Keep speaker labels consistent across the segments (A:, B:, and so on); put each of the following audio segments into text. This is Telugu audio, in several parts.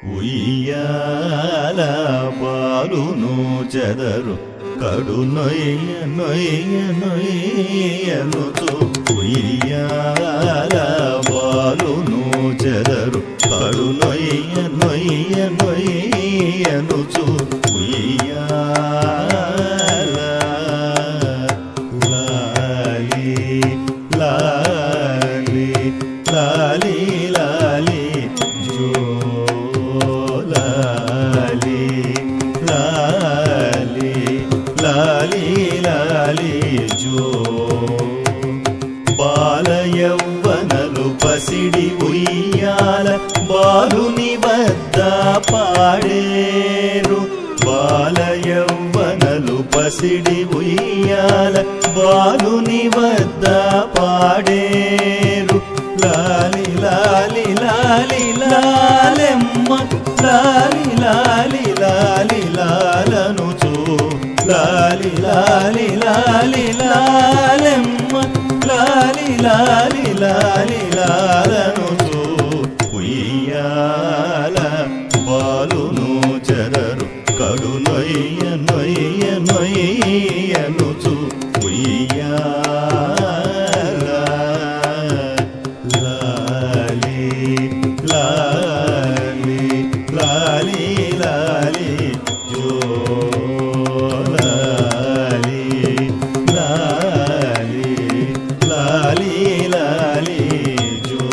A: ఉయ్యాల పాలును చెదరు కడు నొయ్య నొయ్య నొయ్యనుచు ఉయ్యాల పాలును చెదరు కడు నొయ్య నొయ్య నొయ్యనుచు ఉయ్యాల లాలి లాలి లాలి లాలి జో లాలి లాలి లాలి లాలి జో బాల యౌవనలు పసిడి ఉయ్యాల బాలుని వద్ద పాడేరు బాల యౌవనలు పసిడి ఉయ్యాల బాలుని వద్ద పాడేరు లాలి లాలి లాలి లాలెమ్మ లాలి లాలి లాలి లాలనుచు లాలి లాలి లాలి లాలెమ్మ లాలి లాలి లాలి లాలనుచు ఉయ్యాల బాలును చెరరు కడు నొయ్య నొయ్య నొయ్యనుచు ఉయ్యాల లాలి లాలి లాలి లాలి జో లాలి లాలి లాలి లాలి జో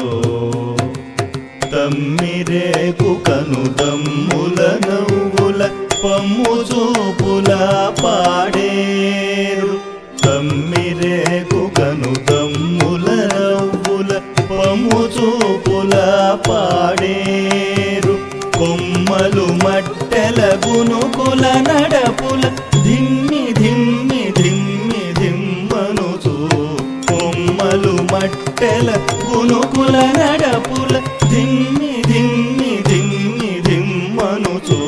A: తమ్మిరేకు కను దమ్ముల నవ్వుల పమ్ము చూపుల పాడేరు తమ్మిరేకు కను దమ్ముల నవ్వుల పమ్ము చూపుల పాడేరు కొమ్మలు మట్టెల గునుకుల నడపుల ధిమ్మి ధిమ్మి ధిమ్మి ధిమ్మనుచు కొమ్మలు మట్టెల గునుకుల నడపుల ధిమ్మి ధిమ్మి ధిమ్మి ధిమ్మనుచు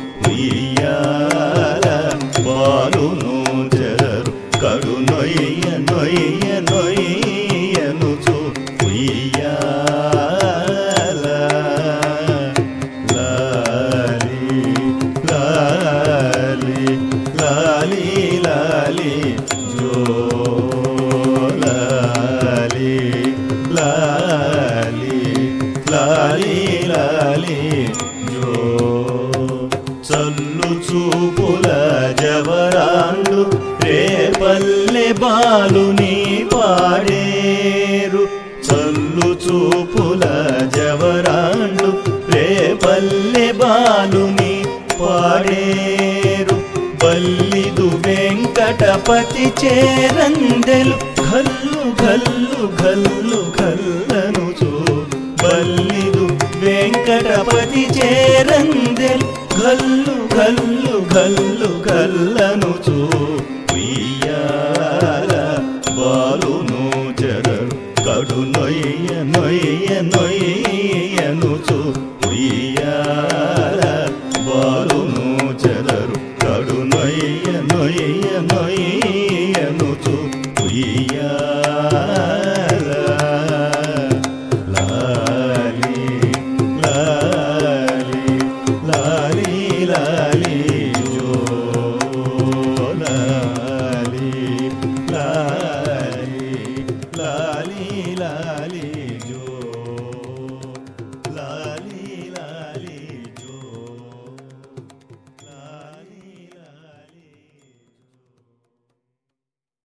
A: ఉయ్యాల బాలును జరు కడు నొయ్య నొయ్య నొయ్యనుచు ఉయ్యాల లాలి లాలి లాలి లాలి జో లాలి లాలి లాలి లాలి జో చల్లు చూపుల జవరాండు రేపల్లె బాలుని పాడేరు చల్లు చూపుల జవరాండు రేపల్లె బాలుని పాడేరు బల్లిదు వెంకటపతి చేరందెలు గల్లు గల్లు గల్లు గల్లనుచు బల్లిదు వెంకటపతి చేరందెలు గల్లు గల్లు గల్లు గల్లనుచు ఉయ్యాల బాలును చెరరు కడు నొయ్య నొయ్య నొయ్యనుచు ఉయ్యాల